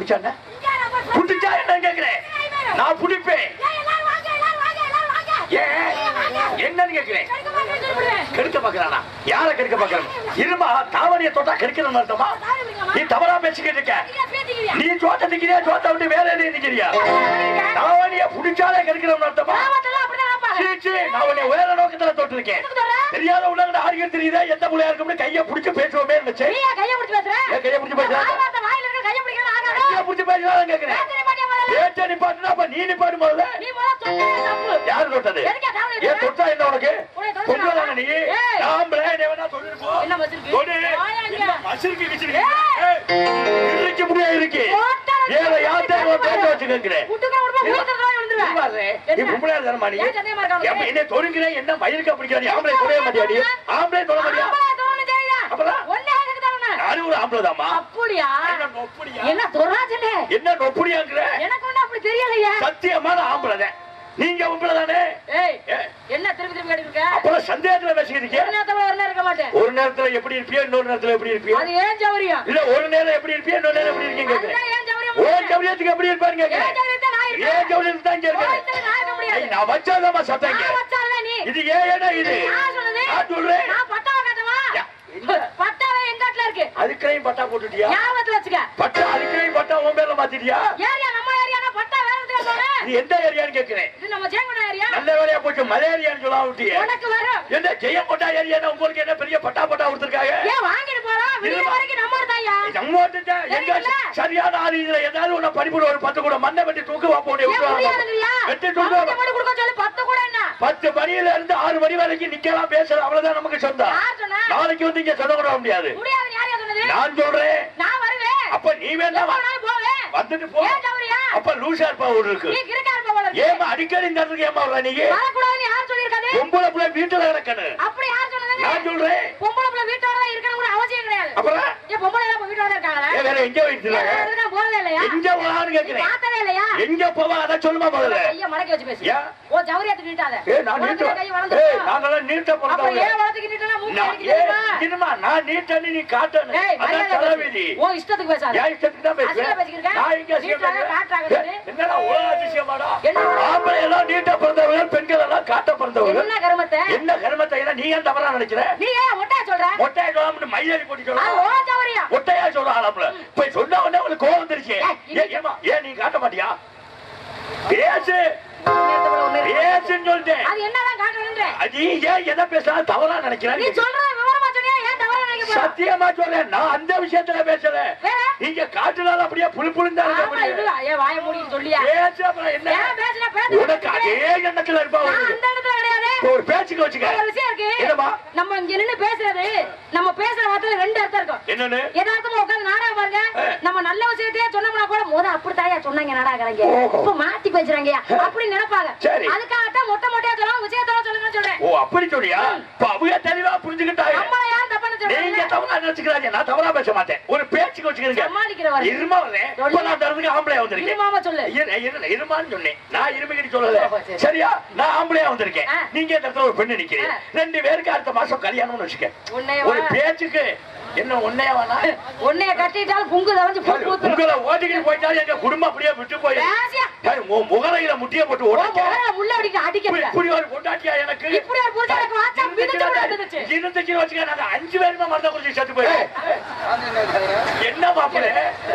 புடிச்சானே புடிச்சா என்ன கேக்குறேன் நான் புடிப்பேன் ஏன் என்னன்னு கேக்குறேன் கெடுக்க பாக்குறானா யார கெடுக்க பாக்குறான் இருமா தாவணிய தொட்டா கெடுக்கணும் அர்த்தமா நீ தவறா பேசிக்கிட்டு இருக்க நீ சோத்த நிக்கிறியா சோத்த விட்டு வேற எதையும் நிக்கிறியா தாவணிய புடிச்சாலே கெடுக்கணும் அர்த்தமா சீ, சீ, நான் உன்னை உயர நோக்கத்துல தொட்டு இருக்கேன் தெரியாத உலக ஆடிகள் தெரியுதா எந்த பிள்ளையா இருக்கும்னு கைய புடிச்சு பேசுவோமே இருந்துச்சு ஏன் கைய புடிச்சு பேசுறேன் கைய புடிச்சு பேசுறா கேக்குறேன் பேச்ச நிப்பாட்டுனா அப்ப நீ நிப்பாட்டு முதல்ல யாரு தொட்டது ஏன் தொட்டா என்ன உனக்கு பொம்பளை தானே நீ ஏய். ஆம்பளை நீ வேணா தொழில் போ என்ன வச்சிருக்கு? தொடு. வாயா இங்க. என்ன மசிருக்கு கிச்சிருக்கு இருக்கு முடியா இருக்கு ஏல யார்கிட்ட ஒரு பேச்ச வச்சு கேக்குறேன் நீ பொம்பளை தானமா நீ ஏன் சந்தேகமா இருக்கா உனக்கு? ஏன் என்ன தொடுங்கிறேன் என்ன மயிலுக்கு பிடிக்கிற நீ ஆம்பளை தொடைய மாட்டியாடி ஆம்பளை தொட மாட்டியா அப்புறம்? நானும் ஒரு ஆம்பளை தாமா அப்படியா என்ன நொப்படியா என்ன தொராஜனே என்ன நொப்படியாங்கிற எனக்கு ஒண்ணு அப்படி தெரியலையா சத்தியமான ஆம்பளை தான் நீங்க ஆம்பளை தானே ஏய் ஏ, என்ன திருப்பி திருப்பி கேட்டுட்டு இருக்க அப்புறம் சந்தேகத்துல பேசிக்கிட்டு ஒரு நேரத்துல ஒரு நேரம் இருக்க மாட்டேன் ஒரு நேரத்துல எப்படி இருப்பியோ இன்னொரு நேரத்துல எப்படி இருப்பியோ அது ஏன் சௌரியம் இல்ல ஒரு நேரம் எப்படி இருப்பியோ இன்னொரு நேரம் எப்படி இருக்கீங்க அதுதான் ஏன் சௌரியம் ஓ ஜவுளியத்துக்கு எப்படி இருப்பாருங்க ஏன் சௌரியத்தை நான் இருக்கேன். ஏன் ஜவுளியத்துக்கு தான் இங்க ஓ, இருக்கேன் இத்தனை நான் இருக்க முடியாது. ஏய், நான் வச்சாதாமா சத்தங்க நான் வச்சாலே நீ. இது ஏன் இடம் இது நான் சொன்னது. நான் சொல்றேன் நான் பட்டாவை காட்டவா? யா, என்ன? பட்டாவே எங்க வீட்டுல இருக்கு. அதுக்குறையும் பட்டா போட்டுட்டியா ஞாபகத்துல வச்சுக்க. பட்டா அதுக்குறையும் பட்டா உன் பேர்ல மாத்திட்டியா ஏரியா நம்ம ஏரியானா பட்டா வேற இடத்துல போறேன். இது எந்த ஏரியான்னு கேக்குறேன் இது நம்ம ஜெயங்கொண்டம் ஏரியா. நல்ல வேலையா போச்சு மலேரியான்னு சொல்ல விட்டியே உனக்கு வரும். என்ன ஜெயம் பட்டா ஏரியானா உங்களுக்கு என்ன பெரிய பட்டா பட்டா கொடுத்துருக்காங்க ஏன் வாங்கிட்டு போறோம்? விடிய இருமா. வரைக்கும் நம்ம தாயா. நம்ம வந்துட்டா, எங்க தெரியல. சரியான ஆள் இதுல ஏதாவது ஒண்ணு படிப்புல ஒரு பத்து கூட மண்ணை வெட்டி தூக்கு வாப்ப உடைய ஏன் முடியாதுங்கய்யா? வெட்டி பத்து தூக்கு மணி கொடுக்க சொல்லி பத்து கூட என்ன? பத்து மணியில இருந்து ஆறு மணி வரைக்கும் நிக்கலாம் பேசலாம் அவ்வளவுதான் நமக்கு சொந்தம் யார் சொன்னா? நாளைக்கு வந்து இங்க சொல்ல கூட முடியாது முடியாதுன்னு யாரையா சொன்னது? நான் சொல்றேன் நான் வருவேன். அப்ப நீ வேண்டாம் எவ்வளவு நாள் போவேன்? வந்துட்டு போ ஏன் சௌரியா? அப்ப லூசா இருப்பா ஒரு இருக்கு நீ கிறுக்கா இருப்ப போல இருக்கு. ஏமா அடிக்கடி இந்த இடத்துக்கு ஏமா வர நீங்க வரக்கூடாதுன்னு யார் சொல்லியிருக்காது? பொம்பளை பிள்ளை வீட்டுல கிடக்கணும் அப்படி யார் சொன்னதுங்க? நான் சொல்றேன் பொம்பளை பிள்ளை வீட்டோட தான் இருக்கணுங்கிற அவசியம் கிடையாது. அப்புறம் ஏன் பொம்பளை எல்லாம் இப்ப வீட்டோட இருக்காங்களா? ஏன் வேற எங்க போயிட்டு ஏன் வேற எதுக்கா போறதே இல்லையா? எங்க போலான்னு நீ கேக்குறேன் பார்த்ததே இல்லையா? எங்க போவா அத சொல்லுமா முதல்ல கையை மடக்கி வச்சு பேசு. ஏன்? ஓ, ஜவுரியத்தை நீட்டாத. ஏ நான் உனக்கு நீட்ட தான் கை ஏய் வளர்ந்துருச்சா? நாங்கெல்லாம் நீட்ட அப்ப பிறந்தவங்க ஏன் வளர்த்துக்கு நீட்டுனா மூக்கு நான் அடிக்குது ஏ தெரியுமா? இருமா நான் நீட்டன்னு நீ காட்டணும் ஏய், அதான் மரியாதை தலைவிதி பேசு. உன் இஷ்டத்துக்கு பேசாத. ஏன் இஷ்டத்துக்கு தான் அசிங்கமா பேசுறேன் பேசிக்கிருக்க? நான் இங்க அசிங்கம் நீட்டாக பேசுறேன். காட்டுறாங்க ஏ, சொல்லு. என்னடா உலக அதிசயமாடா என்ன? ஆம்பளை எல்லாம் நீட்ட பிறந்தவங்க பெண்கள் எல்லாம் காட்ட பிறந்தவங்க என்ன கருமத்தை? என்ன கர்மத்தை எல்லாம் நீ ஏன் தவறா நினைக்கிற நீ ஏன் ஒட்டையா சொல்ற? மொட்டையா சொல்லாம மயிலாடி போட்டு அது சொல்ல உன் ஜவுரியம். மொட்டையா சொல்ற ஆளாப்புல போய் சொன்ன உடனே உங்களுக்கு கோவம் வந்துருச்சு ஏய், ஏ, ஏம்மா ஏன் நீ காட்ட மாட்டியா பேசு ஒரு நேரத்துக்குள்ள ஒரு நேரம். பேசுன்னு சொல்லிட்டேன் அது என்னதான் காட்டுறேன்றேன்? அது ஏன் எதை பேசினாலும் தவறா நீ நினைக்கிறேன் சொல்றத விவரமா சொன்னியா? ஏன் தவறா நினைக்க போற? சத்தியமா சொல்றேன் நான் அந்த விஷயத்துல பேசல வேற? நீங்க காட்டுனால அப்படியே புழு புழுந்தா இருக்க ஆமா, இது முடியும் ஏன் வாயை மூடிட்டு சொல்லியா? பேசு அப்புறம் என்ன ஏன் பேசுன? பேசுன உனக்கு அதே எண்ணத்துல இருப்பா நான் உனக்கு அந்த இடத்துல கிடையாது. ஒரு பேச்சுக்கு வச்சுக்க ஒரு விஷயம் இருக்கு. என்னம்மா நம்ம இங்க நின்னு பேசுறது நம்ம பேசுற வார்த்தையில ரெண்டு அர்த்தம் இருக்கும் என்னன்னு யதார்த்தமா உட்கார்ந்து நாடகம் பாருங்க ஆ. நம்ம நல்ல விஷயத்தையே சொன்னோம்னா கூட முத அப்படித்தாயா சொன்னாங்க நாடகங்க ஓஹோ. இப்ப மாத்தி பேசுறாங்கயா அப்படி நினைப்பாங்க சரி. அதுக்காகத்தான் மொட்டை மொட்டையா சொல்லலாம் விஷயத்தோட சொல்லுங்கன்னு சொல்றேன் ஓ அப்படி சொல்றியா இப்ப அவங்க தெளிவா புரிஞ்சுக்கிட்டாங்க நம்மள யாரும் தப்பா நீங்க சொல்றீங்க தவறா நினைச்சுக்கிறாங்க நான் தவறா பேச மாட்டேன் ஒரு பேச்சுக்கு வச்சுக்கிறீங்க சமாளிக்கிற வரை இருமா வரேன் இப்ப நான் தரதுக்கு ஆம்பளையா வந்திருக்கேன் இருமாம சொல்லு இரு- இரு- இருமான்னு சொன்னேன் நான் இருமைக்கிட்டு சொல்லல ஓஹோ, சரி. சரியா நான் ஆம்பளையா வந்திருக்கேன் ஆ. நீங்க இந்த இடத்துல ஒரு பெண்ணு நிக்கிறீங்க ஆ. ரெண்டு பேருக்கு அடுத்த மாசம் கல்யாணம்னு வச்சுக்க உன்னைய ஒரு பேச்சுக்கு என்ன ஒன்னே வேணா உன்னைய கட்டிட்டாலும் புங்கு தவஞ்சு புங்கு ஊத்துரும் உங்களை ஓட்டிக்கிட்டு போயிட்டாலும் எங்க குடும்பம் அப்படியே விட்டு போய் பேசியா உன் முகரையில முட்டிய போட்டு உன் உடைக்க முகர முள்ள அடிக்க இப்படி அடிக்க இப்படி ஒரு பொண்டாட்டியா எனக்கு இப்படி ஒரு புருஷன் எனக்கு வாச்சா மிதிச்சு விட இருந்துச்சு. இருந்துச்சு வச்சுக்க நாங்க அஞ்சு பேருமே மருந்த குறிச்சு செத்து போயிடும் என்ன மாப்பிள்ள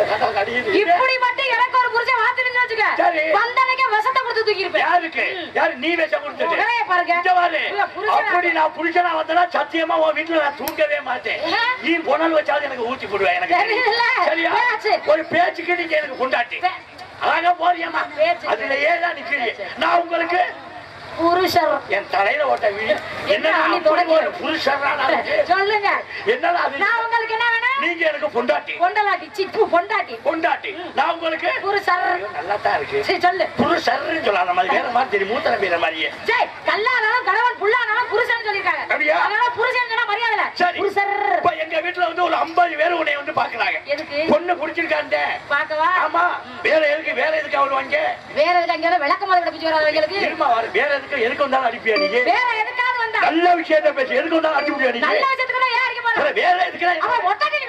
இப்படி மட்டும் எனக்கு ஒரு புருஷன் வாத்துன்னு வச்சுக்க சரி. வந்தனைக்கே விஷத்தை கொடுத்து தூக்கி இருப்பேன் யாருக்கு யாரு நீ விஷம் கொடுத்துட்டு முகரைய பாருங்க இங்க பாரு. இல்ல, புருஷனா- அப்படி நான் புருஷனா வந்தனா சத்தியமா உன் வீட்டுல நான் தூங்கவே மாட்டேன் ஏ? நீ பொணல் வச்சாலும் எனக்கு ஊத்தி போடுவேன் எனக்கு தெரியும். தெரியல. சரியா பேச்சு. ஒரு பேச்சுக்கு நீங்க எனக்கு கொண்டாட்டி பே- அழகா போறியம்மா பேச்சு. அதுல ஏதான் நிக்கிறீங்க நான் உங்களுக்கு புருஷர் என் தலையில ஓட்ட வீடு என்ன அள்ளி அப்படி தொடங்கி. ஒரு புருஷனா நான் இருக்கு? சொல்லுங்க என்னடா அது நான் உங்களுக்கு என்ன வேணும் நீங்க எனக்கு பொண்டாட்டி பொண்டலாட்டி சிப்பு பொண்டாட்டி பொண்டாட்டி நான் உங்களுக்கு புருஷர் நல்லா தான் இருக்கு சரி சொல்லு புருஷர்னு சொல்லலாம் நம்ம வேற மாதிரி தெரியும் மூத்தன பேர மாதிரியே சரி கல்லானாலும் கணவன் புல்லானாலும் புருஷன் சொல்லிருக்காங்க அப்படியா? அதனால புருஷன் சொன்னா மரியாதை இல்ல சரி புருஷர் இப்ப எங்க வீட்டுல வந்து ஒரு 50 பேர் உன்னை வந்து பாக்குறாங்க எதுக்கு பொண்ணு புடிச்சிருக்காண்ட பாக்கவா ஆமா வேற எதுக்கு வேற எதுக்கு அவள் வாங்க வேற எதுக்கு அங்க விளக்க மாதிரி பிடிச்சு வராதவங்களுக்கு இருமா வர வேற எதுக்கு எதுக்கு வந்தாலும் அடிப்பியா நீ வேற எதுக்காவது வந்தா நல்ல விஷயத்த பேசி எதுக்கு வந்தாலும் அடிக்க முடியாது நல்ல நீ விஷயத்துக்கு ஏன் அடிக்க போற வேற எதுக்கு அவன் மொட்டாட்டி வேற எதுக்காவது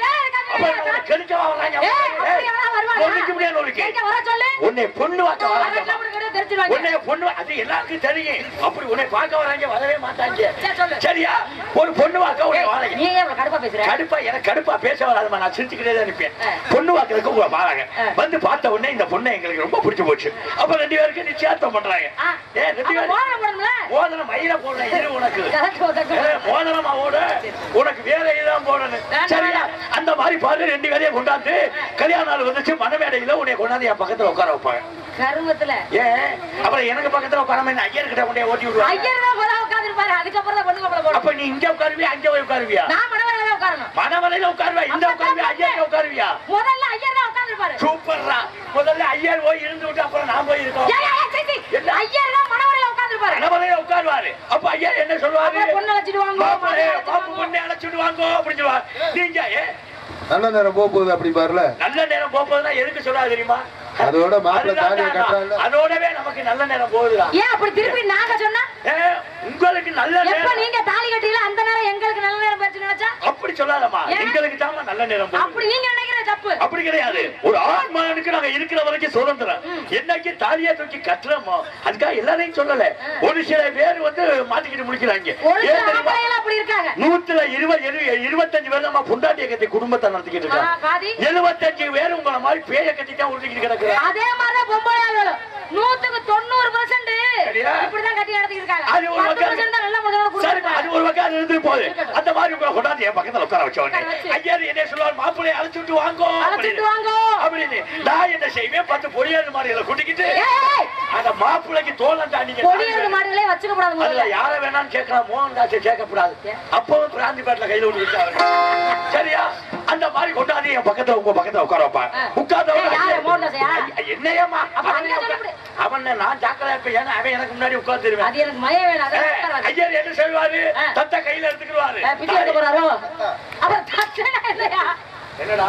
அப்ப உன்னை கெடுக்கவா வர்றாங்க? ஏய், அப்படி ஏய், யாரா வருவாங்க? உன்னைக்கு முடியாது உனக்கு. எங்க வர சொல்லு உன்னை பொண்ணு வாக்க வராங்க அதெல்லாம் உனக்கு கிடையாது, தெரிஞ்சிருவாங்க. உன்னை பொண்ணு அது எல்லாருக்கும் தெரியும் அப்படி உன்னை பார்க்க வராங்க வரவே மாட்டாங்க சரி, சொல்லு. சரியா ஒரு பொண்ணு வாக்க உன்னை ஏய், வாழங்க நீ ஏன் இவ்வளவு கடுப்பா பேசுற கடுப்பா எனக்கு கடுப்பா பேச வராதுமா நான் சிரிச்சுக்கிட்டே தான் இருப்பேன் ஆ. பொண்ணு வாக்குறதுக்கு உங்களை பாருங்க ஆ. வந்து பார்த்த உடனே இந்த பொண்ணை எங்களுக்கு ரொம்ப பிடிச்சு போச்சு அப்ப ரெண்டு பேருக்கு நிச்சயார்த்தம் பண்றாங்க ஆ, ஏ ரெண்டு அப்ப பேரும் மோதிரம் போடணும்ல? மோதிரம் மயில போடுறேன் இரு உனக்கு கரெக்ட், கரெக்ட். ஏ, மோதிரமா ஓடு உனக்கு வேற இதுதான் போடணும் வேண்டாம், சரியா வேண்டாம். அந்த மாதிரி பாரு ரெண்டு பேரையும் கொண்டாந்து கல்யாண நாள் வந்துச்சு மனமேடையில உன்னை கொண்டாந்து என் பக்கத்துல உட்கார வைப்பாங்க கருமத்துல ஏன் அப்புறம் எனக்கு பக்கத்துல உட்காராம என்ன ஐயர் கிட்ட கொண்டே ஓட்டி விடுவாங்க ஐயர் தான் முதல்ல உட்கார்ந்திருப்பாரு, அதுக்கப்புறம் தான் பொண்ணு மாப்பிள்ளை போடணும். அப்ப நீ இங்க உட்காருவியா அங்க போய் உட்காருவியா நான் மணவரையில தான் உட்காரணும். மனவரையில உட்காருவியா இந்த உட்காருவியா ஐயர் உட்காருவியா முதல்ல ஐயர் தான் உட்கார்ந்திருப்பாரு. சூப்பர்ரா முதல்ல ஐயர் போய் இருந்து விட்டு அப்புறம் நான் போய் இருக்கோம் ஏய், ஏய், சீ, சீ. என்ன? ஐயர் தான் மணவரையில உட்கார்ந்திருப்பாரு. மனவரையில உட்காருவாரு அப்ப ஐயர் என்ன சொல்லுவாரு அப்புறம் பொண்ணு அழைச்சிட்டு வாங்க, மாப்பிள்ளை, பொண்ணு அழைச்சிட்டு மாப்பு வாங்க. பொண்ணை அழைச்சிட்டு வாங்கோ அப்படின்னு சொல்லுவாரு நீங்க ஏ, நல்ல நேரம் போக போகுது அப்படி பாருல நல்ல நேரம் போகும்போதுதான் எதுக்கு சொல்லாது தெரியுமா அதோட மாப்பிள்ளை அதுதான் தாலியை காரணம். கட்டுறான்ல. அதோடவே நமக்கு நல்ல நேரம் போகுதுடா ஏன் அப்படி திருப்பி நாங்க சொன்னா ஏ, உங்களுக்கு நல்ல எப்ப நேரம் நீங்க தாலி கட்டில அந்த நேரம் எங்களுக்கு நல்ல நேரம் போச்சு நினைச்சா அப்படி சொல்லாதம்மா ஏன்? எங்களுக்கு தான் நல்ல நேரம் போகுது அப்படி நீங்க நினைக்கிற தப்பு அப்படி கிடையாது ஒரு ஆண் மகனுக்கு நாங்க இருக்கிற வரைக்கும் சுதந்திரம் என்னைக்கு தாலியா தூக்கி கட்டுறோமோ அதுக்காக எல்லாரையும் சொல்லல ஒரு சில பேர் வந்து மாட்டிக்கிட்டு முடிக்கிறாங்க ஒரு சில ஏன் தெரியுமா ஆம்பளைகள் அப்படி இருக்காங்க நூத்துல இருபது இரு- இருபத்தஞ்சு பேர் நம்ம புண்டாட்டிய கட்டி குடும்பத்தை நடத்திக்கிட்டு ஆ, இருக்காங்க பாதி எழுபத்தஞ்சு பேர் உங்களை மாதிரி பேய கட்டி தான் உருட்டிக்கிட்டு கிடக்குறாங்க அதே மாதிரிதான் பொம்பளை ஆளுகளும் நூத்துக்கு தொண்ணூறு பர்சன்ட் சரியா? இப்படிதான் கட்டி நடத்திட்டு இருக்காங்க அது ஒரு பத்து பக்கம் பர்சன்ட் தான் நல்ல முதல்ல சரி, அது கொடுத்துருக்காங்க ஒரு பக்கம் அது இருந்துட்டு போகுது அந்த மாதிரி உங்களை கொண்டாந்து என் பக்கத்துல உட்கார வச்ச உடனே உட்கார வச்சு. ஐயா என்ன சொல்லுவார் மாப்பிள்ளைய அழைச்சு விட்டு வாங்கோ அழைச்சிட்டு அப்படின்னு. வாங்கோ அப்படின்னு நான் என்ன செய்வேன் பத்து பொடியாரு மாடுகளை கூட்டிக்கிட்டு ஏய், ஏய், அந்த மாப்பிள்ளைக்கு தோலம் தாண்டிங்க கொடியேறு மாடுகளே வச்சுக்க கூடாது அதுல முதல்ல யார வேணாம்னு கேட்கலாம் மோகன்தாஸ் கேட்கக்கூடாது அப்பவும் பிராந்தி பேட்ல கையில விட்டு விட்டாங்க சரியா அந்த மாதிரி கொண்டாந்து என் பக்கத்துல உங்க பக்கத்துல உட்கார வைப்பான் ஆ. உட்கார்ந்த ஏய், யாரு, மோகன்தாஸையா? என்னையம்மா அப்ப அங்க சொல்லிவிடு. அவன் நான் ஜாக்கிரதா இருப்பேன் ஏன்னா அவன் எனக்கு முன்னாடி உட்கார்ந்துருவேன் அது எனக்கு மய வேணும் அதை உட்காராது. ஐயர் என்ன செய்வாரு ஆ. தத்த கையில எடுத்துக்கிடுவாரு ஏய், பிச்சை எடுக்க போறாரோ அப்புறம் தட்டுனா இல்லையா என்னடா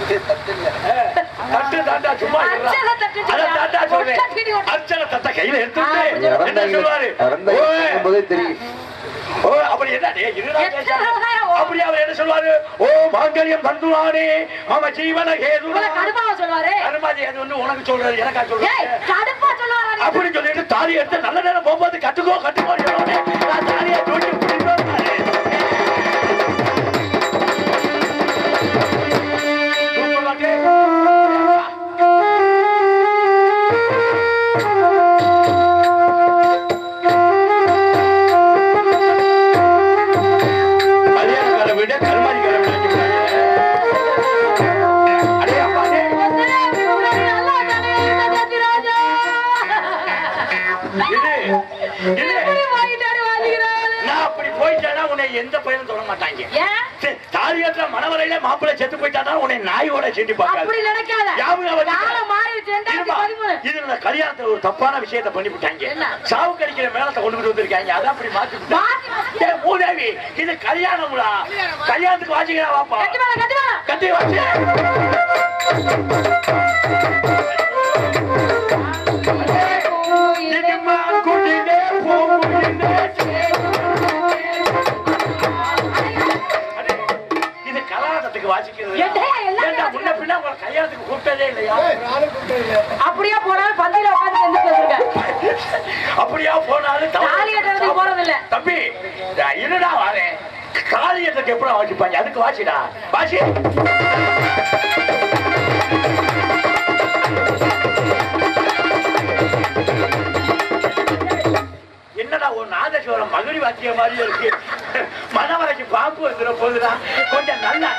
ஏ, தட்டு தாண்டா சும்மா இருடா. அர்ச்சனை தட்டுன்னு அத தாண்டா சொல்றேன் ஒட்டா தீனி ஒட்டா. அர்ச்சனை தத்த கையில ஆ, எடுத்துட்டு அப்படி என்ன சொல்லுவாரு இறந்த ஓய், போதே தெரியும் ஓ அப்படி என்ன டேய், இருடா எத்தனை பேசாம. விவசாயம் ஓ? அப்படி அவர் என்ன சொல்லுவாரு ஓ மாங்கல்யம் தந்துவானே மம ஜீவன ஹேதுனா இவ்வளவு கடுப்பாவா சொல்லுவாரு கருமாதி அது வந்து உனக்கு சொல்றாரு எனக்கா ஏய் சொல்றாரு கடுப்பா சொல்லுவாரா நீ? அப்படி சொல்லிட்டு தாலி எடுத்து நல்ல நேரம் போகும்போது கட்டுக்கோ கட்டுக்கோ நான் தாலியை தூக்கி பிடிப்பேன் நானு. தூக்கலாட்டே. கல்யாணக்கார வீட கருமாதிக்கார வீடு வச்சுக்கிறாங்க. அடே அப்பா, அடே. ஒத்தரே அப்படி உள்ளது நல்லா தலையில தட்டிராஜா. இது, இது. இப்படி வாங்கிட்டாரு வாங்கிக்கிறாரு. நான் அப்படி போயிட்டேன்னா உன்னை எந்த பையனும் தொட மாட்டாங்க ஏன்? சரி, தாலி கட்டுற மனவரையில மாப்பிள்ளை செத்து போயிட்டானா உன்னை நாயோட செஞ்சு பார்க்காது அப்படி நினைக்காத. ஞாபகம் வச்சுக்க. காலம் மாறிடுச்சு, ரெண்டாயிரத்தி இருமா, பதிமூணு. இது இந்த கல்யாணத்துல ஒரு தப்பான விஷயத்தை பண்ணி விட்டாங்க என்ன? சாவு கடிக்கிற மேலத்தை கொண்டு வந்து வந்திருக்காங்க அதான் அப்படி மாத்தி விட்டாங்க. மாத்தி ஏய், மூதேவி இது கல்யாணம்டா கல்யாணத்துக்கு வாசிக்கிறா வாப்பா கட்டி மேல, கட்டி மேல. கட்டி வாசி இனிமா குடினே போகுடினே அடே, இது கல்யாணத்துக்கு வாசிக்கிறது ஏண்டா, எல்லாம் ஏண்டா, முன்ன பின்ன உங்களை கல்யாணத்துக்கு கூப்பிட்டதே இல்லையா அப்படியே போனாலும் பந்தியில உட்கார்ந்து எந்திரிச்சு வந்திருக்க. அப்படியா போனாலும் தவறு. தாலி கட்டுறதுக்கு போறதில்ல. தம்பி நான் இருடா வரேன் காளியத்துக்கு எப்படி வாசிப்பாங்க அதுக்கு வாசிடா வாசி என்னடா ஒரு நாதஸ்வரம் மகிழி வாத்திய மாதிரி இருக்கு மனவரைக்கு பாம்பு வந்துட போகுதுடா கொஞ்சம் நல்லா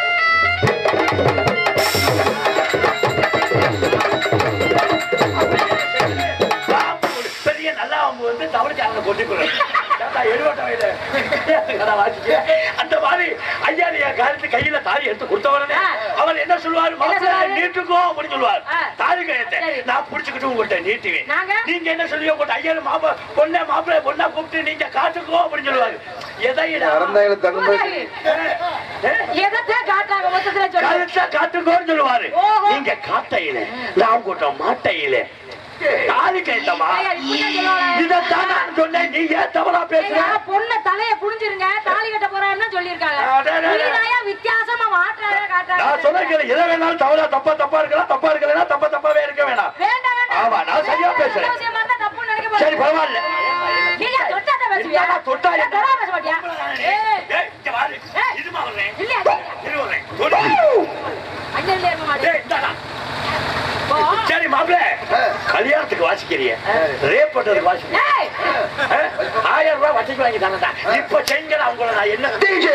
பாம்பு ஒரு பெரிய நல்லா அவங்க வந்து தவளைச்சாங்க கொட்டிக்கிறோம் எழுவட்ட வயது அந்த மாதிரி ஐயா என் காலத்து கையில தாலி எடுத்து கொடுத்த உடனே ஆ. அவர் என்ன சொல்லுவாரு மாப்பிள்ளை சொல்லுவாரு? நீட்டுக்கோ அப்படின்னு சொல்லுவார் ஆ. தாலி கயத்தை சரி. நான் புடிச்சுக்கிட்டு உங்கள்கிட்ட நீட்டுவேன் நாங்க? நீங்க என்ன சொல்லுவீங்க உங்கள்கிட்ட ஐயா மாப்ப பொண்ணை மாப்பிள்ளை பொண்ணா கூப்பிட்டு நீங்க காட்டுக்கோ அப்படின்னு சொல்லுவாரு எதையிடா இறந்தாயில தகும்போது எதைத்தான் காட்டாங்க மொத்தத்துல சொல்லு. கழுத்தா காட்டுங்கோன்னு சொல்லுவாரு ஓஹோ. நீங்க காட்டையில நான் கூட்டம் மாட்டையில தாலி கைத்தமா ஐயா, இப்படிதான் சொல்லுவாங்க. இதைத்தான் நான் சொன்னேன் நீ ஏன் தவறா பேசுற ஏங்க, பொண்ண தலைய புடிஞ்சிருங்க தாலி கட்ட போறாருன்னு சொல்லியிருக்காங்க அடடட. நீதாயா வித்தியாசமா மாற்றாத காட்டாத நான் சொன்னது எதை வேணாலும் தவறா தப்பா தப்பா இருக்கலாம் தப்பா இருக்கலாம் தப்பா தப்பாவே இருக்க வேணாம் வேண்டாம் வேண்டாம் ஆமா, நான் சரியா பேசுறேன். நல்ல விஷயமா இருந்தா தப்புன்னு நினைக்க சரி மாட்டேன். பரவாயில்ல நீங்க தொட்டா தான் பேசுவியா? என்னடா தொட்டா என்ன? தொடாம பேச மாட்டியா? ஏய், ஏய், இங்க வாரு. ஏய். இருமா வர்றேன். இல்லையா? இரு வர்றேன். தொடு. அங்க இருந்து ஏற மாட்டேன். ஏய், இந்தாடா. போ. சரி மாப்பிள கல்யாணத்துக்கு வாசிக்கிறிய ரேப் பண்றதுக்கு வாசிக்கிறிய ஏய், ஆயிரம் ரூபாய் வட்டிக்கு வாங்கி தானடா இப்ப செஞ்சல அவங்கள நான் என்ன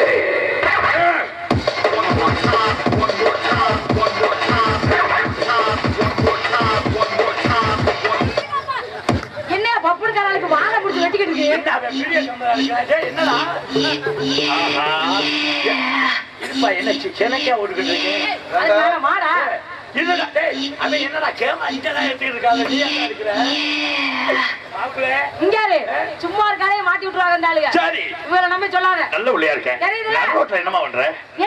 என்ன பப்புனு காரனுக்கு வாழை பிடிச்சி வெட்டிக்கிட்டு இருக்கு? என்ன அவன் பெரிய சம்பளம் இருக்கிறான். டேய், என்னடா ஆஹா. இருப்பா என்ன சி- செனக்கா ஓடிக்கிட்டு இருக்கேன் அதுக்கு மேல மாடா? இல்லடா டேய் அவன் என்னடா கேமா இங்கதான் எடுத்துட்டு இருக்காங்க நீ என்ன இருக்கிற மாப்பிள இங்க யாரு? சும்மா இருக்கானே மாட்டி விட்டுருவாங்க இந்த ஆளுங்க சரி இவரை நம்பி சொல்லாத நல்ல உள்ளியா இருக்கேன் தெரியுது. நடு ரோட்ல என்னமா பண்ற